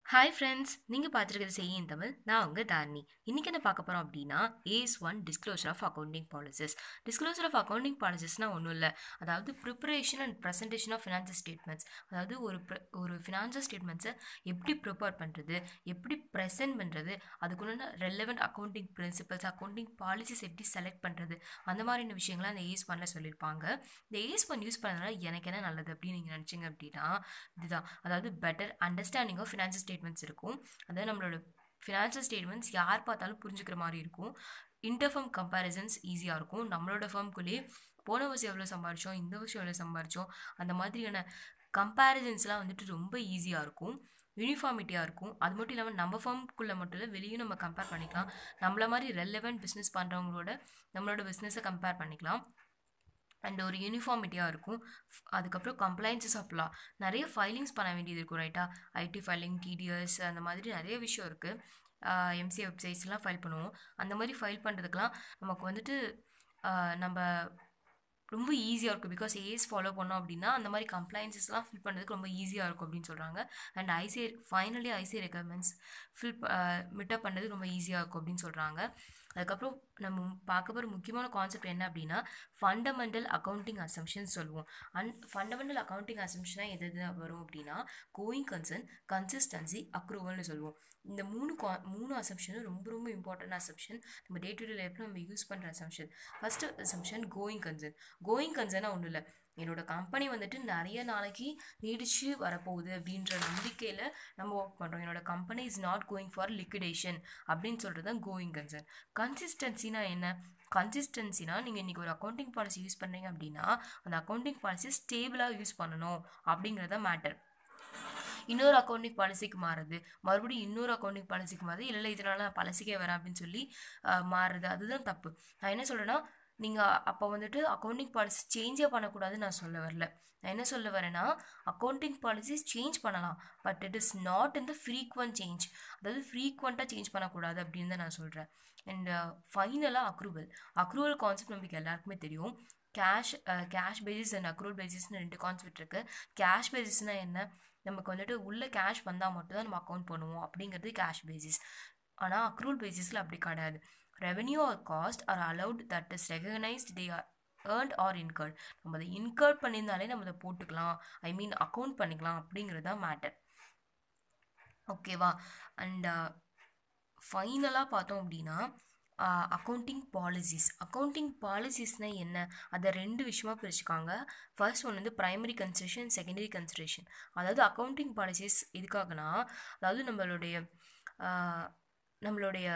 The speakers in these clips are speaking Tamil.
ஹாய் ஃப்ரெண்ட்ஸ் நீங்கள் பார்த்துருக்கிறது செய்யும் தமிழ் நான் உங்கள் தாரணி இன்றைக்கி என்ன பார்க்க போகிறோம் அப்படின்னா AS one disclosure of accounting policies disclosure of accounting பாலிசிஸ்னால் ஒன்றும் இல்லை அதாவது preparation and presentation of financial statements அதாவது ஒரு pre- ஒரு ஃபினான்ஷியல் ஸ்டேட்மெண்ட்ஸை எப்படி ப்ரிப்பேர் பண்ணுறது எப்படி ப்ரெசென்ட் பண்ணுறது அதுக்குள்ள relevant accounting principles accounting policies எப்படி செலக்ட் பண்ணுறது அந்த மாதிரியான விஷயங்கள்லாம் அந்த ஏஸ் ஒன்ல சொல்லியிருப்பாங்க இந்த ஏஸ் ஒன் யூஸ் பண்ணதுனால எனக்கு என்ன நல்லது அப்படின்னு நீங்கள் நினச்சிங்க அப்படின்னா இதுதான் அதாவது better understanding of financial statements இருக்கும் அதாவது நம்மளோட ஃபினான்ஷியல் ஸ்டேட்மெண்ட்ஸ் யார் பார்த்தாலும் புரிஞ்சுக்கிற மாதிரி இருக்கும் இன்டர்ஃபர்ம் கம்பேரிசன்ஸ் ஈஸியாக இருக்கும் நம்மளோட ஃபர்ம்குள்ளேயே போன வருஷம் எவ்வளோ சம்பாரிச்சோம் இந்த வருஷம் எவ்வளோ சம்பாரிச்சோம் அந்த மாதிரியான கம்பேரிசன்ஸ்லாம் வந்துட்டு ரொம்ப ஈஸியாக இருக்கும் யூனிஃபார்மிட்டியாக இருக்கும் அது மட்டும் இல்லாமல் நம்ம ஃபார்ம்குள்ளே மட்டும் இல்லை வெளியும் நம்ம கம்பேர் பண்ணிக்கலாம் நம்மள மாதிரி ரெலவெண்ட் பிஸ்னஸ் பண்ணுறவங்களோட நம்மளோட பிஸ்னஸை கம்பேர் பண்ணிக்கலாம் அண்ட் ஒரு யூனிஃபார்மிட்டியாக இருக்கும் ஃப்- அதுக்கப்புறம் கம்ப்ளைன்சஸ் ஆஃப் லா நிறைய ஃபைலிங்ஸ் பண்ண வேண்டியது இருக்கும் ரைட்டா ஐடி ஃபைலிங் டிடிஎஸ் அந்த மாதிரி நிறைய விஷயம் இருக்குது எம்சிஏ வெப்சைட்ஸ்லாம் ஃபைல் பண்ணுவோம் அந்த மாதிரி ஃபைல் பண்ணுறதுக்கெலாம் நமக்கு வந்துட்டு ஆஹ் நம்ம ரொம்ப ஈஸியாக இருக்கும் பிகாஸ் ஏஸ் ஃபாலோ பண்ணோம் அப்படின்னா அந்த மாதிரி கம்ப்ளைன்சஸ்லாம் ஃபில் பண்ணுறதுக்கு ரொம்ப ஈஸியாக இருக்கும் அப்படின்னு சொல்கிறாங்க and ICI finally ICI requirements ஃபில் மிட்டப் பண்ணுறது ரொம்ப ஈஸியாக இருக்கும் அப்படின்னு சொல்கிறாங்க அதுக்கப்புறம் நம்ம பார்க்க போகிற முக்கியமான கான்செப்ட் என்ன அப்படின்னா ஃபண்டமெண்டல் அக்கௌண்டிங் அசம்ஷன் சொல்லுவோம் அண்ட் ஃபண்டமெண்டல் அக்கௌண்டிங் அசம்ஷனாக எது எது வரும் அப்படின்னா கோயிங் கன்சர்ன் கன்சிஸ்டன்சி அக்ரூவல்னு சொல்லுவோம் இந்த மூணு கா மூணு அசம்ஷனும் ரொம்ப ரொம்ப இம்பார்ட்டன்ட் அசம்ஷன் நம்ம டே டு டே லைஃப்பில் நம்ம யூஸ் பண்ணுற assumption first assumption going concern going கன்சர்னா ஒன்றும் இல்லை என்னோட கம்பெனி வந்துட்டு நிறைய நாளைக்கு நீடிச்சு வரப்போகுது அப்படின்ற நம்பிக்கையில் நம்ம ஒர்க் பண்ணுறோம் என்னோட company is not going for liquidation அப்படின்னு சொல்கிறது தான் கோயிங் கன்சர்ன் கன்சிஸ்டன்சினா என்ன கன்சிஸ்டன்சினா நீங்கள் இன்றைக்கி ஒரு அக்கௌண்டிங் பாலிசி யூஸ் பண்ணுறீங்க அப்படின்னா அந்த அக்கௌண்டிங் பாலிசி ஸ்டேபிளாக யூஸ் பண்ணணும் அப்படிங்கிறத மேட்டர் இன்னொரு அக்கௌண்டிங் பாலிசிக்கு மாறுது மறுபடியும் இன்னொரு அக்கௌண்டிங் பாலிசிக்கு மாறுது இல்லை இதனால நான் பாலிசிக்கே வரேன் அப்படின்னு சொல்லி ஆஹ், மாறுது அதுதான் தப்பு நான் என்ன சொல்கிறேன்னா நீங்கள் அப்போ வந்துட்டு அக்கௌண்டிங் பாலிசி சேஞ்சே பண்ணக்கூடாதுன்னு நான் சொல்ல வரல நான் என்ன சொல்ல வரேன்னா அக்கௌண்டிங் பாலிசிஸ் சேஞ்ச் பண்ணலாம் but it is not in the frequent change அதாவது ஃப்ரீக்வெண்ட்டாக சேஞ்ச் பண்ணக்கூடாது அப்படின்னு தான் நான் சொல்கிறேன் அண்ட் ஃபைனலாக அக்ரூவல் அக்ரூவல் கான்செப்ட் நமக்கு எல்லாருக்குமே தெரியும் cash cash basis and accrual பேசிஸ்னு ரெண்டு கான்செப்ட் இருக்குது கேஷ் பேசிஸ்னால் என்ன நமக்கு வந்துட்டு உள்ள கேஷ் வந்தால் மட்டும்தான் நம்ம அக்கௌண்ட் பண்ணுவோம் அப்படிங்கிறது கேஷ் பேசிஸ் ஆனால் அக்ரூவல் பேசிஸில் அப்படி கிடையாது revenue or cost are allowed that is recognised they are earned or incurred நம்ம அதை இன்கர்ட் பண்ணியிருந்தாலே நம்ம அதை போட்டுக்கலாம் ஐ மீன் அக்கௌண்ட் பண்ணிக்கலாம் அப்படிங்கிறது தான் மேட்டர் ஓகேவா அண்ட் ஃபைனலாக பார்த்தோம் அப்படின்னா அக்கௌண்டிங் பாலிசிஸ் அக்கௌண்டிங் பாலிசிஸ்னால் என்ன அதை ரெண்டு விஷயமா பிரிச்சுக்காங்க ஃபர்ஸ்ட் ஒன்று வந்து ப்ரைமரி கன்சிடரேஷன் செகண்டரி கன்சிடரேஷன் அதாவது அக்கௌண்டிங் பாலிசிஸ் எதுக்காகனா அதாவது நம்மளுடைய ஆஹ், நம்மளுடைய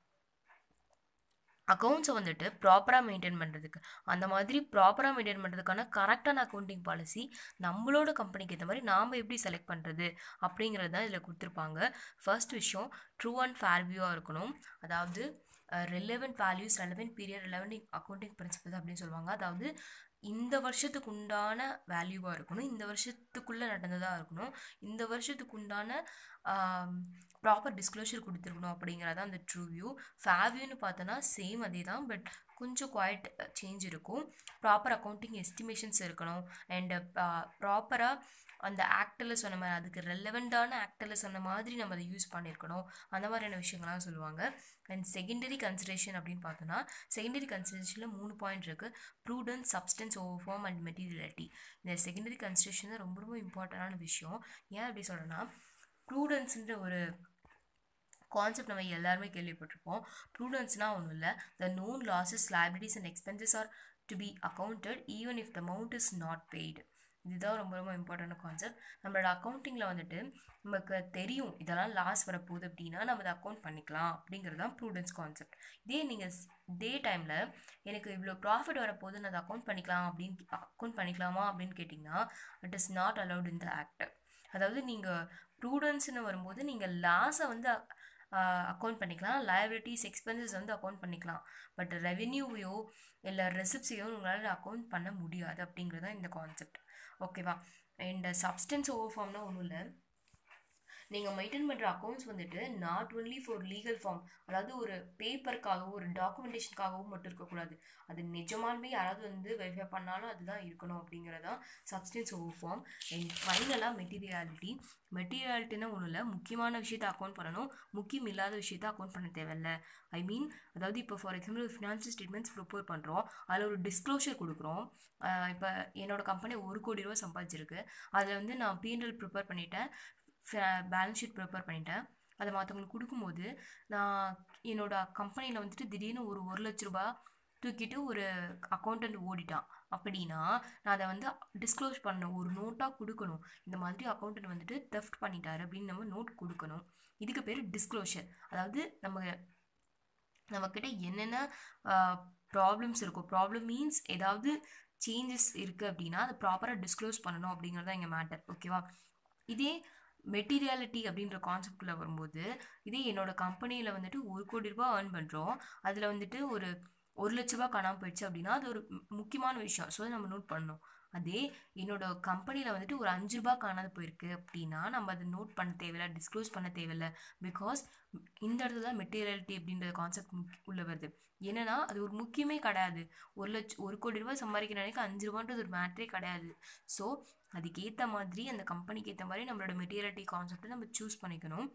அக்கௌண்ட்ஸை வந்துட்டு ப்ராப்பராக மெயின்டைன் பண்ணுறதுக்கு அந்த மாதிரி ப்ராப்பராக மெயின்டைன் பண்ணுறதுக்கான கரெக்டான அக்கௌண்டிங் பாலிசி நம்மளோட கம்பெனிக்கு ஏற்ற மாதிரி நாம் எப்படி செலக்ட் பண்ணுறது அப்படிங்கிறது தான் இதில் கொடுத்துருப்பாங்க ஃபர்ஸ்ட் விஷயம் ட்ரூ அண்ட் ஃபேர் வியூவாக இருக்கணும் அதாவது relevant values relevant period relevant accounting principles அப்படின்னு சொல்லுவாங்க அதாவது இந்த வருஷத்துக்கு உண்டான வேல்யூவாக இருக்கணும் இந்த வருஷத்துக்குள்ளே நடந்ததாக இருக்கணும் இந்த வருஷத்துக்கு உண்டான ப்ராப்பர் டிஸ்க்ளோஷர் கொடுத்துருக்கணும் அப்படிங்கிறத அந்த ட்ரூ வியூ ஃபேவியூன்னு பார்த்தோன்னா சேம் அதே தான் பட் கொஞ்சம் குவாய்ட் சேஞ்ச் இருக்கும் ப்ராப்பர் அக்கௌண்டிங் எஸ்டிமேஷன்ஸ் இருக்கணும் அண்டு ப்ராப்பராக அந்த ஆக்டில் சொன்ன மாதிரி அதுக்கு ரெலவெண்ட்டான ஆக்டில் சொன்ன மாதிரி நம்ம அதை யூஸ் பண்ணியிருக்கணும் அந்த மாதிரியான விஷயங்கள்லாம் சொல்லுவாங்க அண்ட் செகண்டரி கன்சிடரேஷன் அப்படின்னு பார்த்தோன்னா செகண்டரி கன்சிடரேஷனில் மூணு பாயிண்ட் இருக்குது prudence substance over form and materiality இந்த செகண்டரி கன்சிடரேஷன் தான் ரொம்ப ரொம்ப இம்பார்ட்டண்டான விஷயம் ஏன் அப்படி சொல்கிறேன்னா ப்ரூடன்ஸ்ன்ற ஒரு கான்செப்ட் நம்ம எல்லாருமே கேள்விப்பட்டிருப்போம் ப்ரூடன்ஸ்னால் ஒன்றும் இல்லை the known losses liabilities and expenses are to be accounted even if the amount is not paid இதுதான் ரொம்ப ரொம்ப இம்பார்ட்டன்ட் கான்செப்ட் நம்மளோட அக்கௌண்டிங்கில் வந்துட்டு நமக்கு தெரியும் இதெல்லாம் லாஸ் வரப்போகுது அப்படின்னா நம்ம அதை அக்கௌண்ட் பண்ணிக்கலாம் அப்படிங்கிறது தான் ப்ரூடன்ஸ் கான்செப்ட் இதே நீங்கள் டே டைமில் எனக்கு இவ்வளோ ப்ராஃபிட் வரப்போகுது நான் அதை அக்கௌண்ட் பண்ணிக்கலாம் அப்படின்னு அக்கௌண்ட் பண்ணிக்கலாமா அப்படின்னு கேட்டிங்கன்னா it is not allowed in the act அதாவது நீங்கள் ப்ரூடன்ஸ்னு வரும்போது நீங்கள் லாஸை வந்து அக்கௌண்ட் பண்ணிக்கலாம் லயபிலிட்டிஸ் எக்ஸ்பென்சஸ் வந்து அக்கௌண்ட் பண்ணிக்கலாம் பட் ரெவென்யூவையோ இல்லை ரெசிப்ஸையோ உங்களால் அக்கௌண்ட் பண்ண முடியாது அப்படிங்கிறது தான் இந்த கான்செப்ட் ஓகேவா அண்ட் சப்ஸ்டன்ஸ் ஓவர் ஃபார்ம்னா ஒன்றும் இல்லை நீங்கள் மெயின்டைன் பண்ணுற அக்கௌண்ட்ஸ் வந்துட்டு not only for legal form அதாவது ஒரு பேப்பருக்காகவும் ஒரு டாக்குமெண்டேஷனுக்காகவும் மட்டும் இருக்கக்கூடாது அது நிஜமாலுமே யாராவது வந்து வெரிஃபை பண்ணாலும் அதுதான் இருக்கணும் அப்படிங்கிறதான் சப்ஸ்டன்ஸ் ஓவர் ஃபார்ம் அண்ட் ஃபைனலாக மெட்டீரியாலிட்டி மெட்டீரியாலிட்டினா ஒன்றும் இல்லை முக்கியமான விஷயத்தை அக்கௌண்ட் பண்ணணும் முக்கியம் இல்லாத விஷயத்தை அக்கௌண்ட் பண்ண தேவையில்ல ஐ மீன் அதாவது இப்போ for example financial statements prepare பண்ணுறோம் அதில் ஒரு டிஸ்க்ளோஷர் கொடுக்குறோம் இப்போ என்னோட கம்பெனி ஒரு கோடி ரூபா சம்பாதிச்சிருக்கு அதில் வந்து நான் பிஎன்எல் ப்ரிப்பேர் பண்ணிட்டேன் பேலன்ஸ் ஷீட் ப்ரிப்பேர் பண்ணிட்டேன் அதை மற்றவங்களுக்கு கொடுக்கும்போது நான் என்னோட கம்பெனியில் வந்துட்டு திடீர்னு ஒரு ஒரு லட்ச ரூபா தூக்கிட்டு ஒரு அக்கௌண்டன்ட் ஓடிட்டான் அப்படின்னா நான் அதை வந்து டிஸ்க்ளோஸ் பண்ணணும் ஒரு நோட்டாக கொடுக்கணும் இந்த மாதிரி அக்கௌண்டன்ட் வந்துட்டு தெஃப்ட் பண்ணிட்டாரு அப்படின்னு நம்ம நோட் கொடுக்கணும் இதுக்கு பேர் டிஸ்க்ளோஷர் அதாவது நம்ம நம்மக்கிட்ட என்னென்ன ப்ராப்ளம்ஸ் இருக்கும் ப்ராப்ளம் மீன்ஸ் ஏதாவது சேஞ்சஸ் இருக்குது அப்படின்னா அதை ப்ராப்பராக டிஸ்க்ளோஸ் பண்ணணும் அப்படிங்கிறது தான் இங்கே மேட்டர் ஓகேவா இதே மெட்டீரியாலிட்டி அப்படின்ற கான்செப்டில் வரும்போது இதே என்னோட கம்பெனியில் வந்துட்டு ஒரு கோடி ரூபாய் ஏர்ன் பண்ணுறோம் அதில் வந்துட்டு ஒரு ஒரு லட்ச ரூபா காணாமல் போயிடுச்சு அப்படின்னா அது ஒரு முக்கியமான விஷயம் ஸோ நம்ம நோட் பண்ணணும் அதே என்னோட கம்பெனியில் வந்துட்டு ஒரு அஞ்சு ரூபா காணாது போயிருக்கு அப்படின்னா நம்ம அதை நோட் பண்ண தேவையில்ல டிஸ்க்ளோஸ் பண்ண தேவையில்ல பிகாஸ் இந்த இடத்துல தான் மெட்டீரியாலிட்டி அப்படின்ற கான்செப்ட் உள்ள வருது என்னன்னா அது ஒரு முக்கியமே கிடையாது ஒரு லட்சம் ஒரு கோடி ரூபாய் சம்பாதிக்கிற அன்றைக்கி அஞ்சு ரூபான்றது ஒரு மேட்ரே கிடையாது ஸோ அதுக்கேற்ற மாதிரி அந்த கம்பெனிக்கு ஏற்ற மாதிரி நம்மளோட மெட்டீரியாலிட்டி கான்செப்டை நம்ம சூஸ் பண்ணிக்கணும்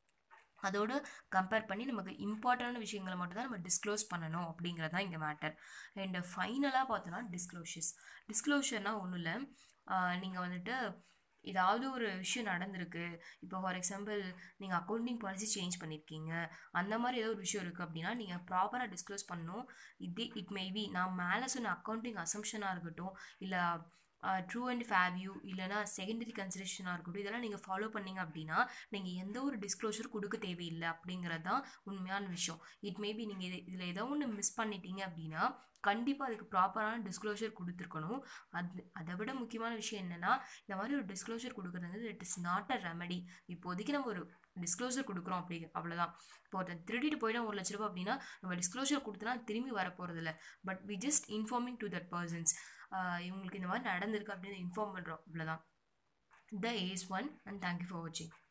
அதோடு கம்பேர் பண்ணி நமக்கு இம்பார்ட்டண்டான விஷயங்களை மட்டும் தான் நம்ம டிஸ்க்ளோஸ் பண்ணணும் அப்படிங்கிறது தான் இங்கே மேட்டர் அண்ட் ஃபைனலாக பார்த்தோன்னா டிஸ்க்ளோஷர்ஸ் டிஸ்க்ளோஷர்னால் ஒன்றும் இல்லை நீங்கள் வந்துட்டு ஏதாவது ஒரு விஷயம் நடந்திருக்கு இப்போ ஃபார் எக்ஸாம்பிள் நீங்கள் அக்கௌண்டிங் பாலிசி சேஞ்ச் பண்ணியிருக்கீங்க அந்த மாதிரி ஏதோ ஒரு விஷயம் இருக்குது அப்படின்னா நீங்கள் ப்ராப்பராக டிஸ்க்ளோஸ் பண்ணணும் இதே இட் மேபி நான் மேலே சொன்ன அக்கௌண்டிங் அசம்ஷனாக இருக்கட்டும் இல்லை ட்ரூ அண்ட் ஃபேவ்யூ இல்லைனா செகண்டரி கன்சிடரேஷனாக இருக்கட்டும் இதெல்லாம் நீங்கள் ஃபாலோ பண்ணீங்க அப்படின்னா நீங்கள் எந்த ஒரு டிஸ்க்ளோஷர் கொடுக்க தேவையில்லை அப்படிங்கிறது தான் உண்மையான விஷயம் இட் மேபி நீங்கள் இது இதில் ஏதோ ஒன்று மிஸ் பண்ணிட்டீங்க அப்படின்னா கண்டிப்பாக அதுக்கு ப்ராப்பரான டிஸ்க்ளோஷர் கொடுத்துருக்கணும் அது அதை விட முக்கியமான விஷயம் என்னென்னா இந்த மாதிரி ஒரு டிஸ்க்ளோஷர் கொடுக்குறது வந்து it is not a remedy இப்போதைக்கு நம்ம ஒரு டிஸ்க்ளோஷர் கொடுக்குறோம் அப்படி அவ்வளோதான் இப்போ ஒருத்தன் திருடிட்டு போயிடும் ஒரு லட்ச ரூபா அப்படின்னா நம்ம டிஸ்க்ளோஷர் கொடுத்தனா திரும்பி வர போகிறதில்ல but we just informing to that persons இவங்களுக்கு இந்த மாதிரி நடந்திருக்கு அப்படின்னு இன்ஃபார்ம் பண்ணுறோம் அவ்வளோதான் the AS one and thank you for வாட்சிங்